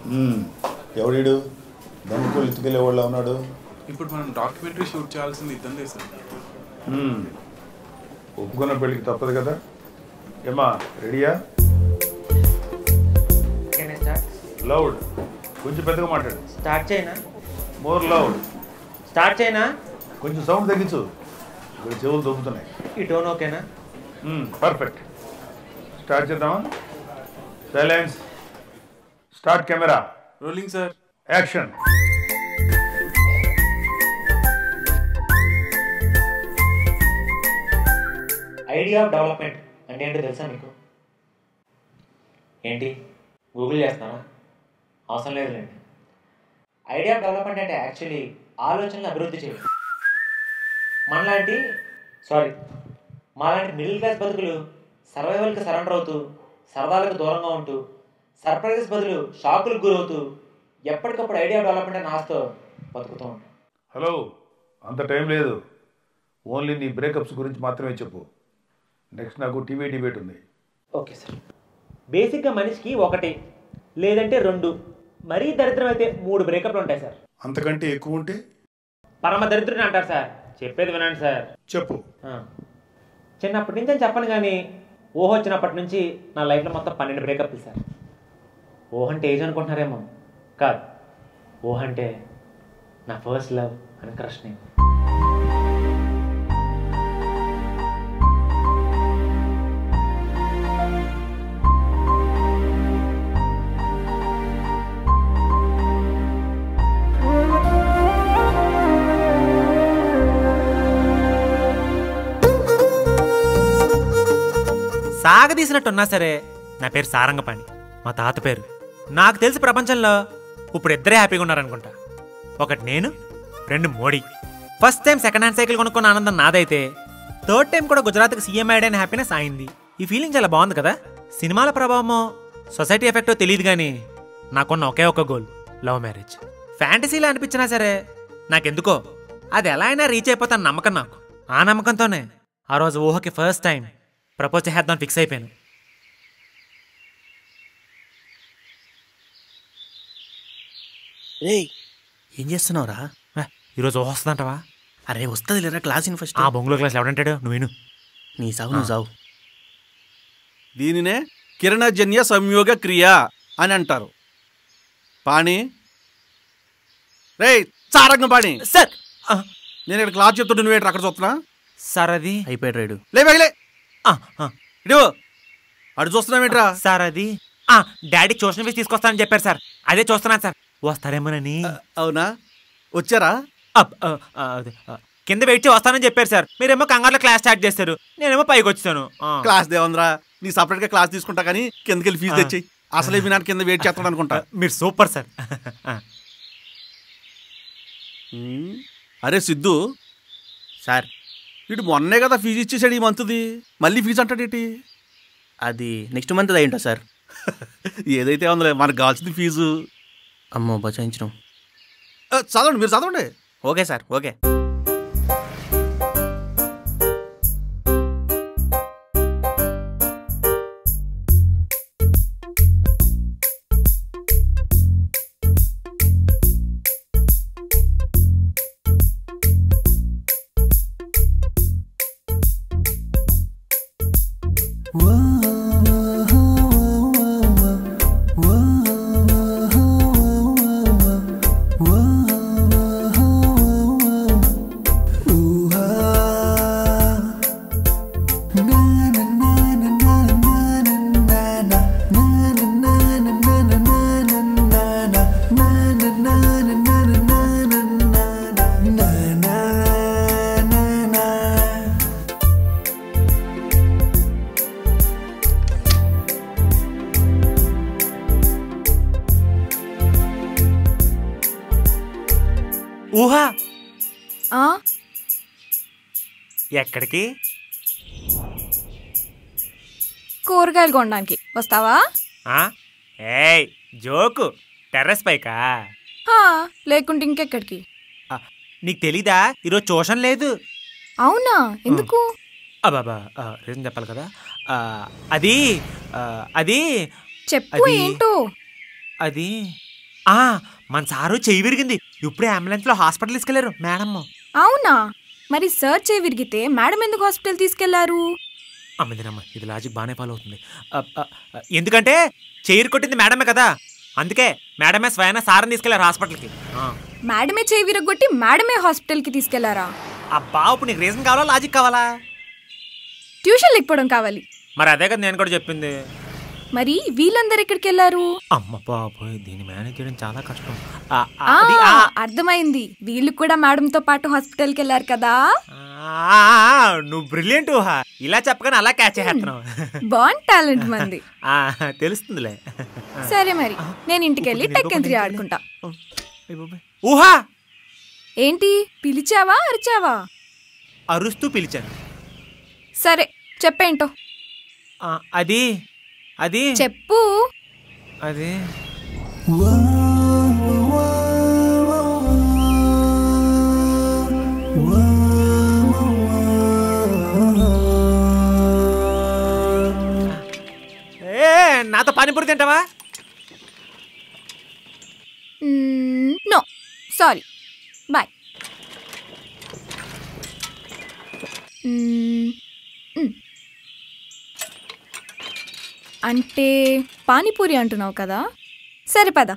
మ్మ్. ఎవడీడు దమ్ముకోళ్ళు ఎత్తుకెళ్ళే వాళ్ళ ఉన్నాడు ఇప్పుడు మనం డాక్యుమెంటరీ షూట్ చేయాల్సింది ఇద్దందే సార్ మ్మ్. ఒప్పుకున్న పెళ్ళికి తప్పదు కదా ఏమా రెడీయా కెన్ స్టార్ట్ లౌడ్ కొంచెం పెద్దగా మాట్లాడు స్టార్ట్ చేయనా మోర్ లౌడ్ స్టార్ట్ చేయనా కొంచెం సౌండ్ తగ్గించు ఇక్కడ చెవులు దొబ్బుతున్నాయి ఈ టోన్ ఓకేనా పర్ఫెక్ట్ స్టార్ట్ చేద్దామా silence start camera rolling sir action idea of development అంటే ఏంటో తెలుసా మీకు ఏంటి గూగుల్ చేస్తానా అవసరం లేదులేండి ఐడియా ఆఫ్ డెవలప్మెంట్ అంటే యాక్చువల్లీ ఆలోచనలు అభివృద్ధి చేయడం మనలాంటి సారీ మాలాంటి మిడిల్ క్లాస్ బతుకులు సర్వైవల్కి సరెండర్ అవుతూ సరదాలకు దూరంగా ఉంటూ సర్ప్రైజెస్ బదులు షాకులకు గురవుతూ ఎప్పటికప్పుడు ఐడియా ఆఫ్ డెవలప్మెంట్ అనే ఆశతో బతుకుతూ ఉంటాం హలో అంత టైం లేదు ఓన్లీ నీ బ్రేకప్స్ గురించి మాత్రమే చెప్పు నెక్స్ట్ నాకు టీవీ డిబేట్ ఉంది ఓకే సార్ బేసిక్గా మనిషికి ఒకటి లేదంటే రెండు మరీ దరిద్రం అయితే మూడు బ్రేకప్లు ఉంటాయి సార్ అంతకంటే ఎక్కువ ఉంటే పరమ దరిద్రుని అంటారు సార్ చెప్పేది వినండి సార్ చెప్పు ఆ. చిన్నప్పటి నుంచి అని చెప్పను కానీ ఊహ వచ్చినప్పటి నుంచి నా లైఫ్లో మొత్తం పన్నెండు బ్రేకప్లు సార్ ఊహ అంటే ఏజ్ అనుకుంటున్నారేమో కాదు ఊహ అంటే నా ఫస్ట్ లవ్ అని క్రష్ నేను సాగదీసినట్టున్నా సరే నా పేరు సారంగపాణి మా తాత పేరు నాకు తెలిసి ప్రపంచంలో ఇప్పుడు ఇద్దరే హ్యాపీగా ఉన్నారనుకుంటా ఒకటి నేను రెండు Modi first time second hand cycle కొనుక్కున్న ఆనందం నాదైతే థర్డ్ టైం కూడా గుజరాత్కి సీఎం అయ్యాడని హ్యాపీనెస్ అయింది ఈ ఫీలింగ్ చాలా బాగుంది కదా సినిమాల ప్రభావమో సొసైటీ ఎఫెక్టో తెలియదు కానీ నాకున్న ఒకే ఒక గోల్ లవ్ మ్యారేజ్ ఫ్యాంటసీలా అనిపించినా సరే నాకెందుకో అది ఎలా అయినా రీచ్ అయిపోతాను నమ్మకం నాకు ఆ నమ్మకంతోనే ఆ రోజు ఊహకి ఫస్ట్ టైం ప్రపోజ్ చేద్దాం ఫిక్స్ అయిపోయాను రేయ్ ఏం చేస్తున్నావురా ఆ, ఈరోజు ఊహ వస్తుందంటవా అరే వస్తుంది లేరా క్లాస్ ఇన్ ఫస్ట్ ఆ బొంగులో క్లాస్ ఎవడంటాడు నువ్వు విను నీ సావు నువ్వు సావు దీనినే కిరణజన్య సంయోగ క్రియ అని అంటారు పాణి రే సారంగం పాణి సార్ ఆ, నేను ఇక్కడ క్లాస్ చెప్తుంటే నువ్వేంటి అక్కడ చూస్తున్నా సార్ అది అయిపోయాడు రైడు లే బగిలే ఆ, ఆ, ఇడు అటు చూస్తున్నావేంట్రా సార్ అది ఆ, డాడీ ట్యూషన్ ఫీజు తీసుకొస్తానని చెప్పారు సార్ అదే చూస్తున్నాను సార్ వస్తారేమోనని అవునా వచ్చారా అప్, ఆ, ఆ, అదే, ఆ, కింద వెయిట్ చేసి వస్తానని చెప్పారు సార్ మీరేమో కంగారులో క్లాస్ స్టార్ట్ చేస్తారు నేనేమో పైకి వచ్చాను ఆ. క్లాస్ దేవంద్రా నీ సపరేట్ గా క్లాస్ తీసుకుంటా కానీ కిందకి వెళ్ళి ఫీజు తెచ్చేయి అసలే మీ నాన్న కింద వెయిట్ చేస్తాడు అనుకుంటా మీరు సూపర్ సార్ ఆ, ఉమ్, అరే సిద్ధు సార్ వీడు మొన్నే కదా ఫీజు ఇచ్చేసాడు ఈ మంత్ది మళ్ళీ ఫీజు అంటాడేటి అది నెక్స్ట్ మంత్ అయి ఉంటా సార్ ఏదైతే ఉందిలే మనకు కావాల్సింది ఫీజు అమ్మో బచాయించడం ఆ, చదవండి మీరు చదవండి ఓకే సార్ ఓకే ఊహ ఆ ఎక్కడికి కూరగాయలు కొనడానికి వస్తావా ఆ? ఏయ్ జోకు టెర్రస్ పైకా హా, లేకుంటే ఇంకెక్కడికి ఆ, నీకు తెలీదా ఈరోజు ట్యూషన్ లేదు అవునా ఎందుకు అబాబా ఆ, రీజన్ చెప్పాలి కదా ఆ, అది ఆ, అది చెప్పు అది- ఏంటో అది ఆ మన సారు చెయ్యి విరిగింది ఇప్పుడే అంబులెన్స్లో హాస్పిటల్ తీసుకెళ్లారు మేడమ్ అవునా మరి సార్ చేయి విరిగితే మేడం ఎందుకు హాస్పిటల్ తీసుకెళ్లారు అమ్మదినమ్మ ఇది లాజిక్ బాగానే ఫాలో అవుతుంది అ, అ, అ, ఎందుకంటే చెయ్యి కొట్టింది మేడమే కదా అందుకే మేడమే స్వయాన సార్ని తీసుకెళ్లారు హాస్పిటల్కి ఆ. మేడమే చేయి విరగొట్టి మేడమే హాస్పిటల్కి తీసుకెళ్లారా అబ్బా ఇప్పుడు నీకు రీజన్ కావాలా లాజిక్ కావాలా ట్యూషన్ లేకపోవడం కావాలి మరి అదే కదా నేను కూడా చెప్పింది మరి వీళ్ళందరూ ఎక్కడికి వెళ్ళారు అమ్మ బాబోయ్ దీన్ని మేనేజ్ చేయడం చాలా కష్టం ఆ, ఆ, ఆ, అది, ఆ, అర్థమైంది వీళ్ళు కూడా మేడంతో పాటు హాస్పిటల్కి వెళ్ళారు కదా ఆ, ఆ, నువ్వు బ్రిలియంట్ ఊహ ఇలా చెప్పగానే అలా క్యాచ్ చేస్తున్నావు బాగుంది టాలెంట్ మంది ఆ, తెలుస్తుందిలే సరే మరి నేను ఇంటికి వెళ్ళి ఇప్పుడు టెక్ ఎంత్రీ నేను ఆడుకుంటా అయ్ బాబోయ్. ఊహా ఏంటి పిలిచావా అరిచావా అరుస్తూ పిలిచాను సరే చెప్పేంటో ఆ, అది అది చెప్పు అది ఏ నాతో పానీపూరి తింటావా నో సారీ బాయ్ అంటే పానీపూరి అంటున్నావు కదా సరే పద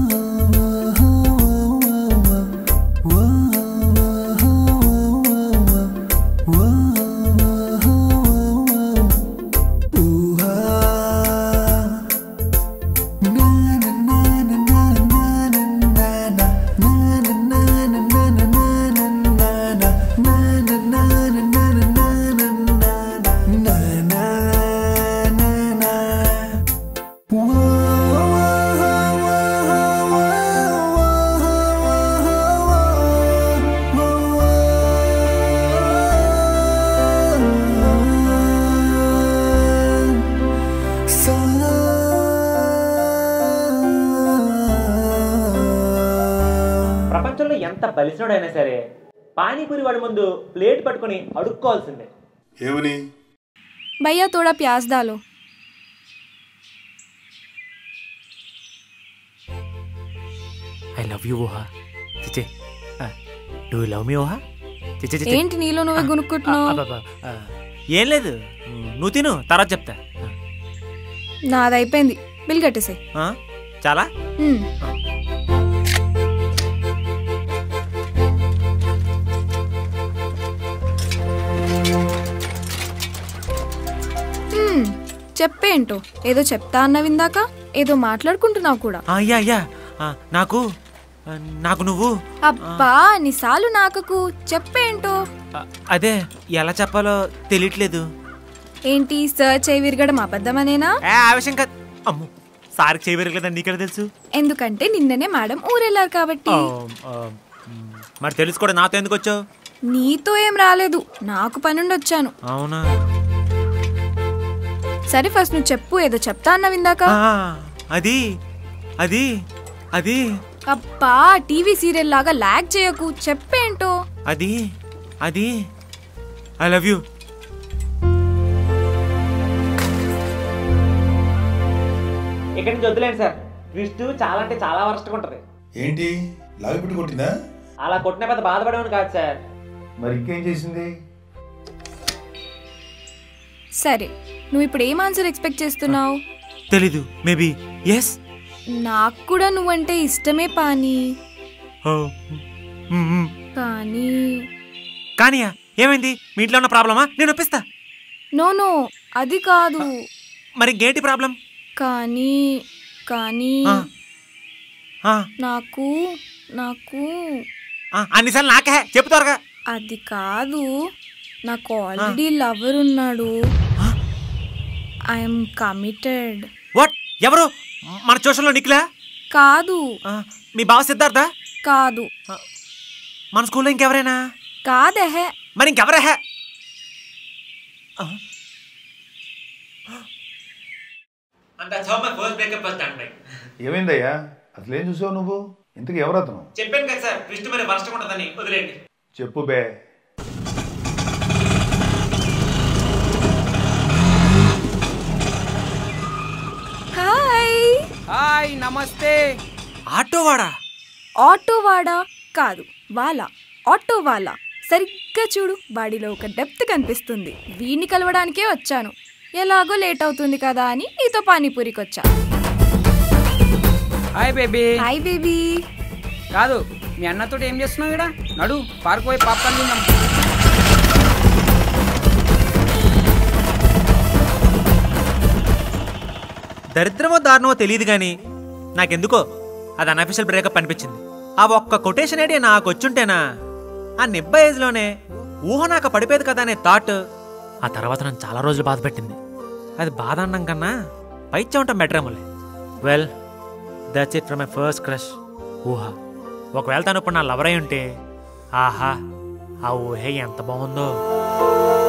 ప్రపంచంలో ఎంత బలిసినోడైనా సరే పానీపూరి వాడి ముందు ప్లేట్ పట్టుకొని అడుక్కోవాల్సిందే ఏమని భయ్యా తోడా ప్యాజ్ దాలో ఐ లవ్ యూ ఊహా చిచే డూ లవ్ మీ ఊహా చిచే చిచే ఏంటి నీలో నువ్వే కొనుక్కుంటున్నావు అబ్బబ్బా, ఆ, ఏం లేదు నువ్వు తిను తర్వాత చెప్తా నాది అయిపోయింది బిల్ కట్టేసాయి ఆ, చాలా చెప్పేంటో ఏదో చెప్తా అన్నవి ఇందాక ఏదో మాట్లాడుకుంటున్నావు కూడా ఆ, అయ్యా అయ్యా ఆ, నాకు ఆ, నాకు నువ్వు అబ్బా నిసాలు నాకకు చెప్పేంటో ఆ, అదే ఎలా చెప్పాలో తెలియట్లేదు ఏంటి సర్చ్ చేయి విరగడం అబద్ధమనేనా ఏ ఆ విషయం కాదు అమ్ము సారికి చేయబెరగలేదని నీకెలా తెలుసు ఎందుకంటే నిన్ననే మేడం ఊరెళ్ళారు కాబట్టి ఆ, ఆ, మ్, మరి తెలుసుకోవడం నాతో ఎందుకు వచ్చావు నీతో ఏం రాలేదు నాకు పనుండి వచ్చాను అవునా సరే ఫస్ట్ నువ్వు చెప్పు ఏదో చెప్తా అన్నవి ఇందాక ఆ, అది అది అది అబ్బా టీవీ సీరియల్ లాగా లాగ్ చేయకు చెప్పేంటో అది అది ఐ లవ్ యూ ఇక్కడ నుంచి వద్దులేండి సార్ ట్విస్ట్ చాలా అంటే చాలా వరస్ట్గా ఉంటుంది ఏంటి లాగి పెట్టి కొట్టిందా అలా కొట్టిన పెద్ద బాధపడేవాని కాదు సార్ మరి ఇంకేం చేసింది సరే నువ్వు ఇప్పుడు ఏం ఆన్సర్ ఎక్స్పెక్ట్ చేస్తున్నావు తెలీదు మేబీ ఎస్ నాకు కూడా నువ్వంటే ఇష్టమే పాని కానీ కానీయా ఏమైంది మీ ఇంట్లో ఉన్న ప్రాబ్లమా నేను ఒప్పిస్తా నో నో అది కాదు మరి ఇంకేంటి ప్రాబ్లం కానీ కానీ ఆ. ఆ, నాకు నాకు ఆ, అన్నిసార్లు నాకే చెప్పు త్వరగా అది కాదు నాకు ఆల్రెడీ లవర్ ఉన్నాడు ఐఎమ్ కమిటెడ్ వాట్ ఎవరు మన ట్యూషన్లో నిఖిలా కాదు ఆ, మీ బావ సిద్ధార్థ కాదు మన స్కూల్లో ఇంకెవరైనా కాదెహే మరి ఇంకెవరా హే ఏమైందయ్యా అసలు ఏం చూసావు నువ్వు ఇంతకు ఎవరు అతను చెప్పాను కదా సార్ ట్విస్ట్ మరి వర్షం ఉంటుందని వదిలేండి చెప్పు బే హాయ్ హాయ్ నమస్తే ఆటో వాడా ఆటో వాడా కాదు వాలా ఆటో వాలా సరిగ్గా చూడు బాడీలో ఒక డెప్త్ కనిపిస్తుంది వీడిని కలవడానికే వచ్చాను ఎలాగో లేట్ అవుతుంది కదా అని నీతో పానీపూరికి వచ్చా హాయ్ బేబీ హాయ్ బేబీ కాదు మీ అన్నతో ఏం చేస్తున్నావు ఇక్కడ నడు పార్క్ పోయి పాప్కార్న్ తిందాం దరిద్రమో దారుణమో తెలియదు కానీ నాకెందుకో అది అన్అఫిషియల్ బ్రేకప్ అనిపించింది ఆ ఒక్క కొటేషన్ ఐడియా నాకు వచ్చుంటేనా ఆ నిబ్బ ఏజ్లోనే ఊహ నాకు పడిపోయేది కదా అనే థాట్ ఆ తర్వాత నన్ను చాలా రోజులు బాధ పెట్టింది అది బాధ అనడం కన్నా పైచ్య ఉంటాం బెటర్ ఏమోలే well that's it from my first crush ఊహ ఒకవేళ తను ఇప్పుడు నా లవర్ అయి ఉంటే ఆహా ఆ ఊహే ఎంత బాగుందో